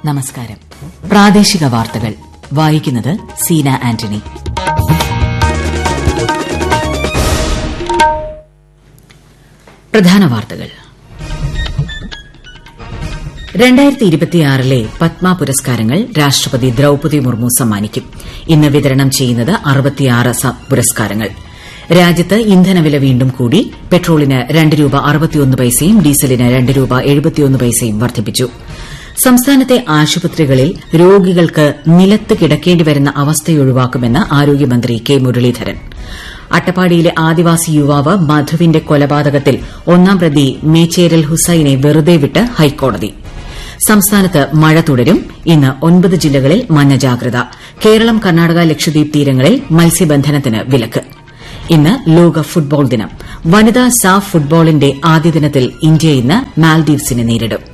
നമസ്കാരം പ്രാദേശിക വാർത്തകൾ വായിക്കുന്നത് സീന ആന്റണി പ്രധാന വാർത്തകൾ രണ്ടായിരത്തി ഇരുപത്തിയാറിലെ പത്മ പുരസ്കാരങ്ങൾ രാഷ്ട്രപതി ദ്രൌപതി മുർമു സമ്മാനിക്കും ഇന്ന് വിതരണം ചെയ്യുന്നത് അറുപത്തിയാറ് പുരസ്കാരങ്ങൾ രാജ്യത്ത് ഇന്ധനവില വീണ്ടും കൂടി പെട്രോളിന് രണ്ട് രൂപ അറുപത്തിയൊന്ന് പൈസയും ഡീസലിന് രണ്ട് രൂപ എഴുപത്തിയൊന്ന് പൈസയും വർദ്ധിപ്പിച്ചു സംസ്ഥാനത്തെ ആശുപത്രികളിൽ രോഗികൾക്ക് നിലത്ത് കിടക്കേണ്ടി വരുന്ന അവസ്ഥയൊഴിവാക്കുമെന്ന് ആരോഗ്യമന്ത്രി കെ മുരളീധരൻ അട്ടപ്പാടിയിലെ ആദിവാസി യുവാവ് മധുവിന്റെ കൊലപാതകത്തിൽ ഒന്നാം പ്രതി മേച്ചേരൽ ഹുസൈനെ വെറുതെ വിട്ട് ഹൈക്കോടതി സംസ്ഥാനത്ത് മഴ തുടരും ഇന്ന് ഒൻപത് ജില്ലകളിൽ മഞ്ഞ ജാഗ്രത കേരളം കർണാടക ലക്ഷദ്വീപ് തീരങ്ങളിൽ മത്സ്യബന്ധനത്തിന് വിലക്ക് ഇന്ന് ലോക ഫുട്ബോൾ ദിനം വനിതാ സാഫ് ഫുട്ബോളിന്റെ ആദ്യ ദിനത്തിൽ ഇന്ത്യ ഇന്ന് മാൽദീവ്സിനെ നേരിടും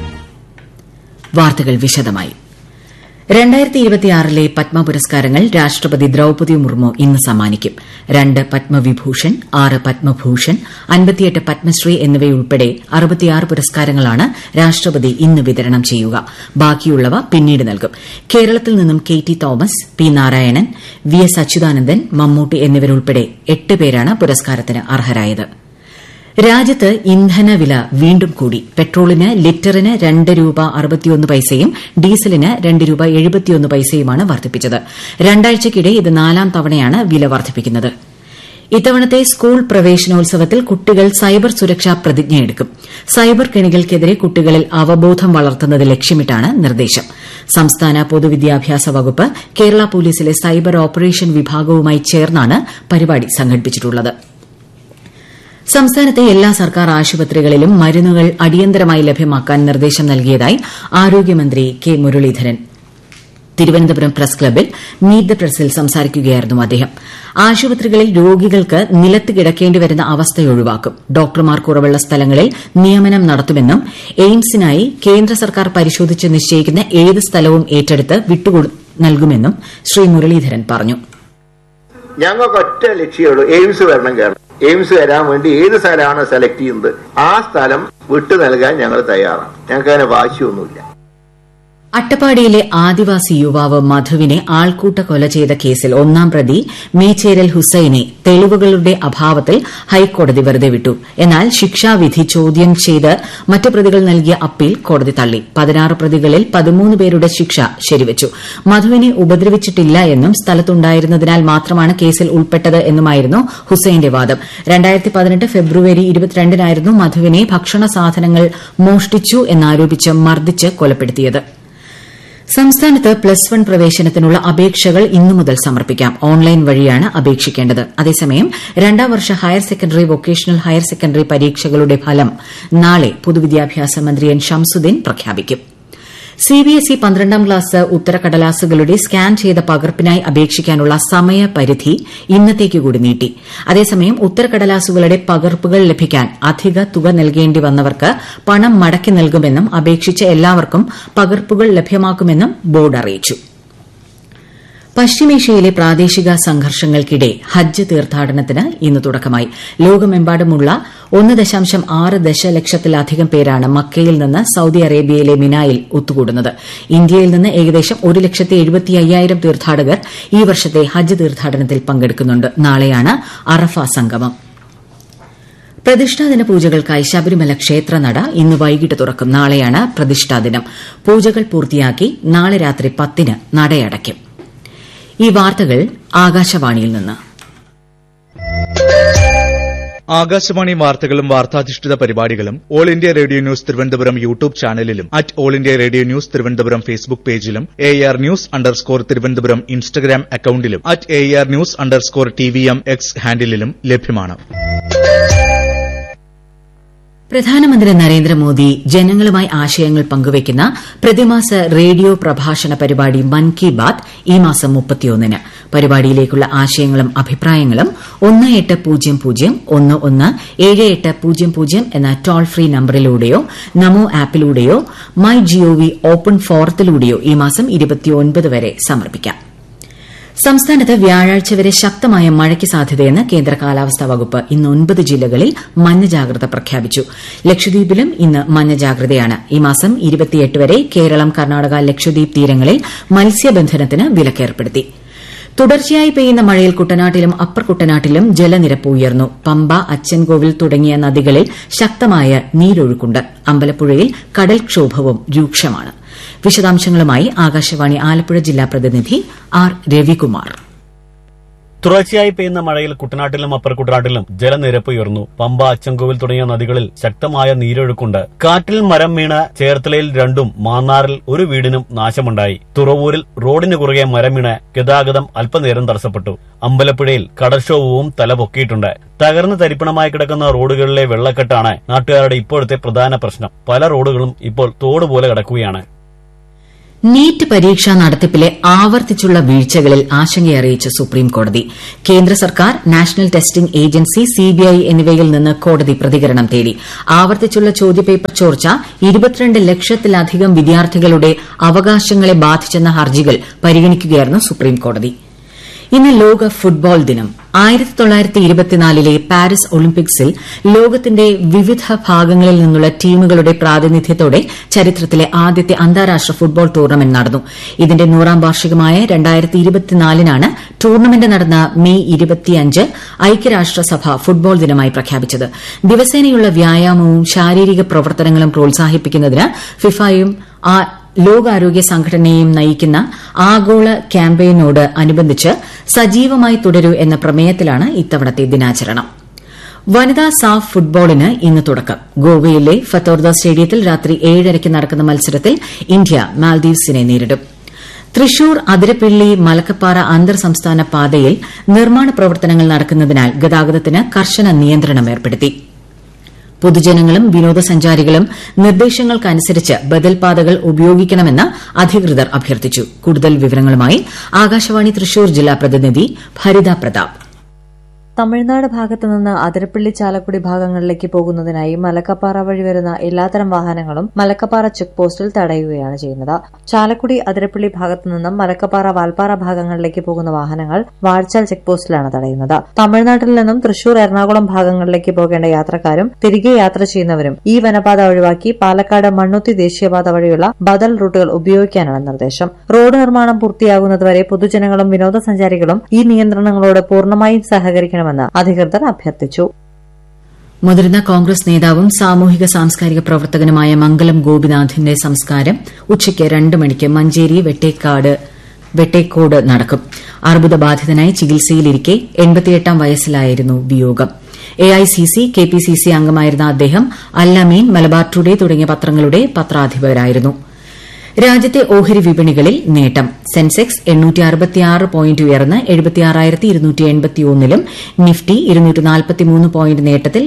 വാർത്തകൾ വിശദമായി രണ്ടായിരത്തി ഇരുപത്തിയാറിലെ പത്മ പുരസ്കാരങ്ങൾ രാഷ്ട്രപതി ദ്രൌപതി മുർമു ഇന്ന് സമ്മാനിക്കും രണ്ട് പത്മവിഭൂഷൺ ആറ് പത്മഭൂഷൺ അൻപത്തിയെട്ട് പത്മശ്രീ എന്നിവയുൾപ്പെടെ അറുപത്തിയാറ് പുരസ്കാരങ്ങളാണ് രാഷ്ട്രപതി ഇന്ന് വിതരണം ചെയ്യുക ബാക്കിയുള്ളവ പിന്നീട് നൽകും കേരളത്തിൽ നിന്നും K T Thomas P Narayanan V S Achuthanandan Mammootty എന്നിവരുൾപ്പെടെ എട്ട് പേരാണ് പുരസ്കാരത്തിന് അർഹരായത് രാജ്യത്ത് ഇന്ധനവില വീണ്ടും കൂടി പെട്രോളിന് ലിറ്ററിന് രണ്ട് രൂപ അറുപത്തിയൊന്ന് പൈസയും ഡീസലിന് രണ്ട് രൂപ എഴുപത്തിയൊന്ന് പൈസയുമാണ് വർദ്ധിപ്പിച്ചത് രണ്ടാഴ്ചയ്ക്കിടെ ഇത് നാലാം തവണയാണ് വില വർദ്ധിപ്പിക്കുന്നത് ഇത്തവണത്തെ സ്കൂൾ പ്രവേശനോത്സവത്തിൽ കുട്ടികൾ സൈബർ സുരക്ഷാ പ്രതിജ്ഞയെടുക്കും സൈബർ കെണികൾക്കെതിരെ കുട്ടികളിൽ അവബോധം വളർത്തുന്നത് ലക്ഷ്യമിട്ടാണ് നിർദ്ദേശം സംസ്ഥാന പൊതുവിദ്യാഭ്യാസ വകുപ്പ് കേരള പോലീസിലെ സൈബർ ഓപ്പറേഷൻ വിഭാഗവുമായി ചേർന്നാണ് പരിപാടി സംഘടിപ്പിച്ചിട്ടുള്ളത് സംസ്ഥാനത്തെ എല്ലാ സർക്കാർ ആശുപത്രികളിലും മരുന്നുകൾ അടിയന്തരമായി ലഭ്യമാക്കാൻ നിർദ്ദേശം നൽകിയതായി ആരോഗ്യമന്ത്രി കെ മുരളീധരൻ തിരുവനന്തപുരം പ്രസ് ക്ലബിൽ മീറ്റ് ദ പ്രസിൽ സംസാരിക്കുകയായിരുന്നു അദ്ദേഹം ആശുപത്രികളിൽ രോഗികൾക്ക് നിലത്ത് കിടക്കേണ്ടി വരുന്ന അവസ്ഥയൊഴിവാക്കും ഡോക്ടർമാർ കുറവുള്ള സ്ഥലങ്ങളിൽ നിയമനം നടത്തുമെന്നും എയിംസിനായി കേന്ദ്ര സർക്കാർ പരിശോധിച്ച് നിശ്ചയിക്കുന്ന ഏത് സ്ഥലവും ഏറ്റെടുത്ത് വിട്ടു നൽകുമെന്നും ശ്രീ മുരളീധരൻ പറഞ്ഞു ഞങ്ങൾക്ക് ഒറ്റ ലക്ഷ്യമുള്ളൂ എയിംസ് വരണം കേരളം എയിംസ് വരാൻ വേണ്ടി ഏത് സ്ഥലമാണോ സെലക്ട് ചെയ്യുന്നത് ആ സ്ഥലം വിട്ടു നൽകാൻ ഞങ്ങൾ തയ്യാറാണ് ഞങ്ങൾക്ക് അതിന് വാശിയൊന്നുമില്ല അട്ടപ്പാടിയിലെ ആദിവാസി യുവാവ് മധുവിനെ ആൾക്കൂട്ട കൊല ചെയ്ത കേസിൽ ഒന്നാം പ്രതി മേച്ചേരൽ ഹുസൈനെ തെളിവുകളുടെ അഭാവത്തിൽ ഹൈക്കോടതി വെറുതെ വിട്ടു എന്നാൽ ശിക്ഷാവിധി ചോദ്യം ചെയ്ത് മറ്റ് പ്രതികൾ നൽകിയ അപ്പീൽ കോടതി തള്ളി പതിനാറ് പ്രതികളിൽ പതിമൂന്ന് പേരുടെ ശിക്ഷ ശരിവച്ചു മധുവിനെ ഉപദ്രവിച്ചിട്ടില്ല എന്നും സ്ഥലത്തുണ്ടായിരുന്നതിനാൽ മാത്രമാണ് കേസിൽ ഉൾപ്പെട്ടത് എന്നുമായിരുന്നു ഹുസൈന്റെ വാദം രണ്ടായിരത്തി പതിനെട്ട് ഫെബ്രുവരി ഇരുപത്തിരണ്ടിനായിരുന്നു മധുവിനെ ഭക്ഷണ സാധനങ്ങൾ മോഷ്ടിച്ചു എന്നാരോപിച്ച് മർദ്ദിച്ച് കൊലപ്പെടുത്തിയത് സംസ്ഥാനത്ത് പ്ലസ് വൺ പ്രവേശനത്തിനുള്ള അപേക്ഷകൾ ഇന്നു മുതൽ സമർപ്പിക്കാം ഓൺലൈൻ വഴിയാണ് അപേക്ഷിക്കേണ്ടത് അതേസമയം രണ്ടാം വർഷ higher secondary vocational higher secondary പരീക്ഷകളുടെ ഫലം നാളെ പൊതുവിദ്യാഭ്യാസ മന്ത്രി എൻ ഷംസുദ്ദീൻ പ്രഖ്യാപിക്കും സിബിഎസ്ഇ പന്ത്രണ്ടാം ക്ലാസ് ഉത്തരക്കടലാസുകളുടെ സ്കാൻ ചെയ്ത പകർപ്പിനായി അപേക്ഷിക്കാനുള്ള സമയപരിധി ഇന്നത്തേക്ക് കൂടി നീട്ടി അതേസമയം ഉത്തരക്കടലാസുകളുടെ പകർപ്പുകൾ ലഭിക്കാൻ അധിക തുക നൽകേണ്ടി വന്നവർക്ക് പണം മടക്കി നൽകുമെന്നും അപേക്ഷിച്ച എല്ലാവർക്കും പകർപ്പുകൾ ലഭ്യമാക്കുമെന്നും ബോർഡ് അറിയിച്ചു പശ്ചിമേഷ്യയിലെ പ്രാദേശിക സംഘർഷങ്ങൾക്കിടെ ഹജ്ജ് തീർത്ഥാടനത്തിന് ഇന്ന് തുടക്കമായി ലോകമെമ്പാടുമുള്ള ഒന്ന് ദശാംശം ആറ് ദശലക്ഷത്തിലധികം പേരാണ് മക്കയിൽ നിന്ന് സൌദി അറേബ്യയിലെ മിനായിൽ ഒത്തുകൂടുന്നത് ഇന്ത്യയിൽ നിന്ന് ഏകദേശം ഒരു ലക്ഷത്തി എഴുപത്തി അയ്യായിരം തീർത്ഥാടകർ ഈ വർഷത്തെ ഹജ്ജ് തീർത്ഥാടനത്തിൽ പങ്കെടുക്കുന്നുണ്ട് നാളെയാണ് അറഫ സംഗമം പ്രതിഷ്ഠാദിന പൂജകൾക്കായി ശബരിമല ക്ഷേത്രനട ഇന്ന് വൈകിട്ട് തുറക്കും നാളെയാണ് പ്രതിഷ്ഠാദിനം പൂജകൾ പൂർത്തിയാക്കി നാളെ രാത്രി പത്തിന് നടയടയ്ക്കും ഈ വാർത്തകൾ ആകാശവാണിയിൽ നിന്ന് ആകാശവാണി വാർത്തകളും വാർത്താധിഷ്ഠിത പരിപാടികളും All India Radio News Thiruvananthapuram YouTube ചാനലിലും at All India Radio News Thiruvananthapuram Facebook പേജിലും A R news underscore Thiruvananthapuram Instagram അക്കൌണ്ടിലും at A R news underscore T V M X ഹാൻഡിലും ലഭ്യമാണ് പ്രധാനമന്ത്രി നരേന്ദ്രമോദി ജനങ്ങളുമായി ആശയങ്ങൾ പങ്കുവയ്ക്കുന്ന പ്രതിമാസ റേഡിയോ പ്രഭാഷണ പരിപാടി മൻ കി ബാത് ഈ മാസം മുപ്പത്തിയൊന്നിന് പരിപാടിയിലേക്കുള്ള ആശയങ്ങളും അഭിപ്രായങ്ങളും ഒന്ന് എട്ട് പൂജ്യം പൂജ്യം ഒന്ന് ഒന്ന് ഏഴ് എട്ട് പൂജ്യം പൂജ്യം എന്ന ടോൾ ഫ്രീ നമ്പറിലൂടെയോ നമോ ആപ്പിലൂടെയോ മൈ ജിഒവി ഓപ്പൺ ഫോറത്തിലൂടെയോ ഈ മാസം വരെ സമർപ്പിക്കാം സംസ്ഥാനത്ത് വ്യാഴാഴ്ച വരെ ശക്തമായ മഴയ്ക്ക് സാധ്യതയെന്ന് കേന്ദ്ര കാലാവസ്ഥാ വകുപ്പ് ഇന്ന് ഒൻപത് ജില്ലകളിൽ മഞ്ഞ ജാഗ്രത പ്രഖ്യാപിച്ചു ലക്ഷദ്വീപിലും ഇന്ന് മഞ്ഞ ജാഗ്രതയാണ് ഈ മാസം വരെ കേരളം കർണാടക ലക്ഷദ്വീപ് തീരങ്ങളിൽ മത്സ്യബന്ധനത്തിന് വിലക്കേർപ്പെടുത്തി തുടർച്ചയായി പെയ്യുന്ന മഴയിൽ കുട്ടനാട്ടിലും അപ്പർ കുട്ടനാട്ടിലും ജലനിരപ്പ് ഉയർന്നു പമ്പ അച്ചൻകോവിൽ തുടങ്ങിയ നദികളിൽ ശക്തമായ നീരൊഴുക്കുണ്ട് അമ്പലപ്പുഴയിൽ കടൽക്ഷോഭവും രൂക്ഷമാണ് വിശദാംശങ്ങളുമായി ആകാശവാണി ആലപ്പുഴ ജില്ലാ പ്രതിനിധി ആർ രവികുമാർ തുടർച്ചയായി പെയ്യുന്ന മഴയിൽ കുട്ടനാട്ടിലും അപ്പർ കുട്ടനാട്ടിലും ജലനിരപ്പ് ഉയർന്നു പമ്പ അച്ചൻകോവിൽ തുടങ്ങിയ നദികളിൽ ശക്തമായ നീരൊഴുക്കുണ്ട് കാറ്റിൽ മരം വീണ് ചേർത്തലയിൽ രണ്ടും മാന്നാറിൽ ഒരു വീടിനും നാശമുണ്ടായി തുറവൂരിൽ റോഡിന് കുറുകെ മരം വീണ് ഗതാഗതം അല്പനേരം തടസ്സപ്പെട്ടു അമ്പലപ്പുഴയിൽ കടൽക്ഷോഭവും തലപൊക്കിയിട്ടുണ്ട് തകർന്ന് തരിപ്പണമായി കിടക്കുന്ന റോഡുകളിലെ വെള്ളക്കെട്ടാണ് നാട്ടുകാരുടെ ഇപ്പോഴത്തെ പ്രധാന പ്രശ്നം പല റോഡുകളും ഇപ്പോൾ തോട് പോലെ കിടക്കുകയാണ് നീറ്റ് പരീക്ഷാ നടത്തിപ്പിലെ ആവർത്തിച്ചുള്ള വീഴ്ചകളിൽ ആശങ്കയറിയിച്ച് സുപ്രീംകോടതി കേന്ദ്ര സർക്കാർ നാഷണൽ ടെസ്റ്റിംഗ് ഏജൻസി സിബിഐ എന്നിവയിൽ നിന്ന് കോടതി പ്രതികരണം തേടി ആവർത്തിച്ചുള്ള ചോദ്യപേപ്പർ ചോർച്ച ഇരുപത്തിരണ്ട് ലക്ഷത്തിലധികം വിദ്യാർത്ഥികളുടെ അവകാശങ്ങളെ ബാധിച്ചെന്ന ഹർജികൾ പരിഗണിക്കുകയായിരുന്നു സുപ്രീംകോടതി ഇന്ന് ലോക ഫുട്ബോൾ ദിനം ആയിരത്തി തൊള്ളായിരത്തി ഇരുപത്തിനാലിലെ പാരീസ് ഒളിമ്പിക്സിൽ ലോകത്തിന്റെ വിവിധ ഭാഗങ്ങളിൽ നിന്നുള്ള ടീമുകളുടെ പ്രാതിനിധ്യത്തോടെ ചരിത്രത്തിലെ ആദ്യത്തെ അന്താരാഷ്ട്ര ഫുട്ബോൾ ടൂർണമെന്റ് നടന്നു ഇതിന്റെ നൂറാം വാർഷികമായ രണ്ടായിരത്തി ഇരുപത്തിനാലിനാണ് ടൂർണമെന്റ് നടന്ന മെയ് ഇരുപത്തിയഞ്ച് ഐക്യരാഷ്ട്രസഭ ഫുട്ബോൾ ദിനമായി പ്രഖ്യാപിച്ചത് ദിവസേനയുള്ള വ്യായാമവും ശാരീരിക പ്രവർത്തനങ്ങളും പ്രോത്സാഹിപ്പിക്കുന്നതിന് ഫിഫയും ലോകാരോഗ്യ സംഘടനയും നയിക്കുന്ന ആഗോള ക്യാമ്പയിനോട് അനുബന്ധിച്ച് സജീവമായി തുടരൂ എന്ന പ്രമേയത്തിലാണ് ഇത്തവണത്തെ ദിനാചരണം വനിതാ സാഫ് ഫുട്ബോളിന് ഇന്ന് തുടക്കം ഗോവയിലെ ഫത്തോർദ സ്റ്റേഡിയത്തിൽ രാത്രി ഏഴരയ്ക്ക് നടക്കുന്ന മത്സരത്തിൽ ഇന്ത്യ മാൽദീവ്സിനെ നേരിടും തൃശൂർ അതിരപ്പിള്ളി മലക്കപ്പാറ അന്തർ സംസ്ഥാന പാതയിൽ നിർമ്മാണ പ്രവർത്തനങ്ങൾ നടക്കുന്നതിനാൽ ഗതാഗതത്തിന് കർശന നിയന്ത്രണം ഏർപ്പെടുത്തി പൊതുജനങ്ങളും വിനോദസഞ്ചാരികളും നിർദ്ദേശങ്ങൾക്കനുസരിച്ച് ബദൽ പാതകൾ ഉപയോഗിക്കണമെന്ന് അധികൃതർ അഭ്യർത്ഥിച്ചു കൂടുതൽ വിവരങ്ങളുമായി ആകാശവാണി തൃശൂർ ജില്ലാ പ്രതിനിധി ഭരിത പ്രതാപ് തമിഴ്നാട് ഭാഗത്തു നിന്ന് അതിരപ്പള്ളി ചാലക്കുടി ഭാഗങ്ങളിലേക്ക് പോകുന്നതിനായി മലക്കപ്പാറ വഴി വരുന്ന എല്ലാത്തരം വാഹനങ്ങളും മലക്കപ്പാറ ചെക്ക് പോസ്റ്റിൽ തടയുകയാണ് ചെയ്യുന്നത് ചാലക്കുടി അതിരപ്പള്ളി ഭാഗത്തു നിന്നും മലക്കപ്പാറ വാൽപ്പാറ ഭാഗങ്ങളിലേക്ക് പോകുന്ന വാഹനങ്ങൾ വാഴ്ചാൽ ചെക്ക് പോസ്റ്റിലാണ് തടയുന്നത് തമിഴ്നാട്ടിൽ നിന്നും തൃശൂർ എറണാകുളം ഭാഗങ്ങളിലേക്ക് പോകേണ്ട യാത്രക്കാരും തിരികെ യാത്ര ചെയ്യുന്നവരും ഈ വനപാത ഒഴിവാക്കി പാലക്കാട് മണ്ണുത്തി ദേശീയപാത വഴിയുള്ള ബദൽ റൂട്ടുകൾ ഉപയോഗിക്കാനാണ് നിർദ്ദേശം റോഡ് നിർമ്മാണം പൂർത്തിയാകുന്നതുവരെ പൊതുജനങ്ങളും വിനോദസഞ്ചാരികളും ഈ നിയന്ത്രണങ്ങളോട് പൂർണ്ണമായും സഹകരിക്കണം ചെയ്യണമെന്ന് അധികൃതർ അഭ്യർത്ഥിച്ചു മുതിർന്ന കോൺഗ്രസ് നേതാവും സാമൂഹിക സാംസ്കാരിക പ്രവർത്തകനുമായ മംഗലം ഗോപിനാഥിന്റെ സംസ്കാരം ഉച്ചയ്ക്ക് രണ്ട് മണിക്ക് മഞ്ചേരി വെട്ടേക്കാട് വെട്ടേക്കോട് നടക്കും അർബുദബാധിതനായി ചികിത്സയിലിരിക്കെ എൺപത്തിയെട്ടാം വയസ്സിലായിരുന്നു വിയോഗം എഐസിസി കെപിസിസി അംഗമായിരുന്ന അദ്ദേഹം അല്ലമീൻ മലബാർ ടുഡേ തുടങ്ങിയ പത്രങ്ങളുടെ പത്രാധിപരായിരുന്നു രാജ്യത്തെ ഓഹരി വിപണികളിൽ നേട്ടം സെൻസെക്സ് പോയിന്റ് ഉയർന്ന് ലും നിഫ്റ്റി പോയിന്റ് നേട്ടത്തിൽ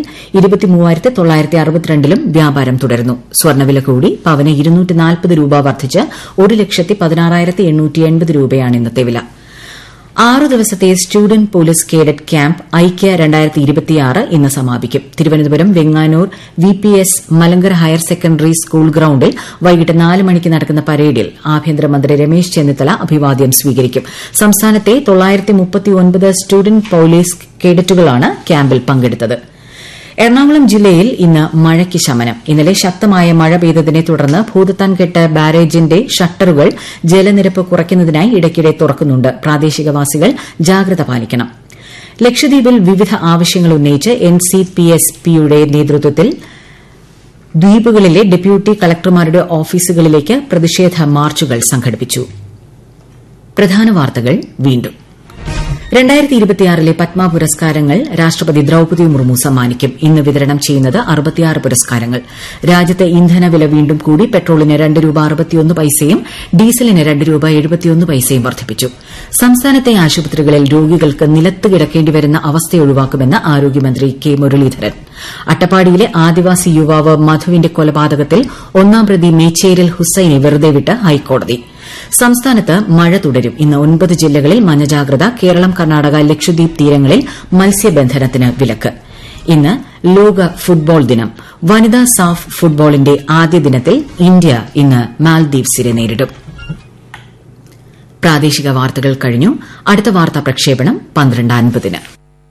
ലും വ്യാപാരം തുടരുന്നു സ്വർണ്ണവില കൂടി പവന് രൂപ വർദ്ധിച്ച് ഒരു ലക്ഷത്തി പതിനാറായിരത്തി എണ്ണൂറ്റി എൺപത് രൂപയാണ് ഇന്നത്തെ വില ആറു ദിവസത്തെ സ്റ്റുഡന്റ് പോലീസ് കേഡറ്റ് ക്യാമ്പ് ഐക്യ ഇന്ന് സമാപിക്കും Thiruvananthapuram Venganoor V P S Malankara higher secondary school ഗ്രൌണ്ടിൽ വൈകിട്ട് നാല് മണിക്ക് നടക്കുന്ന പരേഡിൽ ആഭ്യന്തരമന്ത്രി രമേശ് ചെന്നിത്തല അഭിവാദ്യം സ്വീകരിക്കും സംസ്ഥാനത്തെ സ്റ്റുഡന്റ് പോലീസ് കേഡറ്റുകളാണ് ക്യാമ്പിൽ പങ്കെടുത്തത് എറണാകുളം ജില്ലയിൽ ഇന്ന് മഴയ്ക്ക് ശമനം ഇന്നലെ ശക്തമായ മഴ പെയ്തതിനെ തുടർന്ന് ഭൂതത്താൻകെട്ട് ബാരേജിന്റെ ഷട്ടറുകൾ ജലനിരപ്പ് കുറയ്ക്കുന്നതിനായി ഇടയ്ക്കിടെ തുറക്കുന്നുണ്ട് പ്രാദേശികവാസികൾ ജാഗ്രത പാലിക്കണം ലക്ഷദ്വീപിൽ വിവിധ ആവശ്യങ്ങൾ ഉന്നയിച്ച് എൻ സി പി എസ് പിയുടെ നേതൃത്വത്തിൽ ദ്വീപുകളിലെ ഡെപ്യൂട്ടി കളക്ടർമാരുടെ ഓഫീസുകളിലേക്ക് പ്രതിഷേധ മാർച്ചുകൾ സംഘടിപ്പിച്ചു പ്രധാന വാർത്തകൾ വീണ്ടും രണ്ടായിരത്തി ഇരുപത്തിയാറിലെ പത്മ പുരസ്കാരങ്ങൾ രാഷ്ട്രപതി ദ്രൌപദി മുർമു സമ്മാനിക്കും ഇന്ന് വിതരണം ചെയ്യുന്നത് അറുപത്തിയാറ് പുരസ്കാരങ്ങൾ രാജ്യത്ത് ഇന്ധനവില വീണ്ടും കൂടി പെട്രോളിന് രണ്ട് രൂപ അറുപത്തിയൊന്ന് പൈസയും ഡീസലിന് രണ്ട് രൂപ എഴുപത്തിയൊന്ന് പൈസയും വർദ്ധിപ്പിച്ചു സംസ്ഥാനത്തെ ആശുപത്രികളിൽ രോഗികൾക്ക് നിലത്ത് കിടക്കേണ്ടി വരുന്ന അവസ്ഥ ഒഴിവാക്കുമെന്ന് ആരോഗ്യമന്ത്രി കെ മുരളീധരൻ അട്ടപ്പാടിയിലെ ആദിവാസി യുവാവ് മധുവിന്റെ കൊലപാതകത്തിൽ ഒന്നാം പ്രതി മേച്ചേരിൽ ഹുസൈനെ വെറുതെ വിട്ട് ഹൈക്കോടതി സംസ്ഥാനത്ത് മഴ തുടരും ഇന്ന് ഒൻപത് ജില്ലകളിൽ മഞ്ഞജാഗ്രത കേരളം കർണാടക ലക്ഷദ്വീപ് തീരങ്ങളിൽ മത്സ്യബന്ധനത്തിന് വിലക്ക് ഇന്ന് ലോക ഫുട്ബോൾ ദിനം വനിതാ സാഫ് ഫുട്ബോളിന്റെ ആദ്യ ദിനത്തിൽ ഇന്ത്യ ഇന്ന് മാൽദീവ്സിനെ നേരിടും പ്രാദേശിക വാർത്തകൾ കഴിഞ്ഞു അടുത്ത വാർത്താ പ്രക്ഷേപണം പന്ത്രണ്ട് അൻപതിന്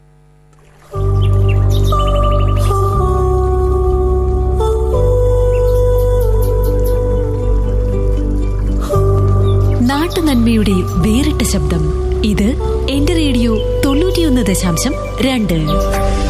നാട്ടുനന്മയുടെ വേറിട്ട ശബ്ദം ഇത് എന്റെ റേഡിയോ തൊണ്ണൂറ്റിയൊന്ന് ദശാംശം രണ്ട്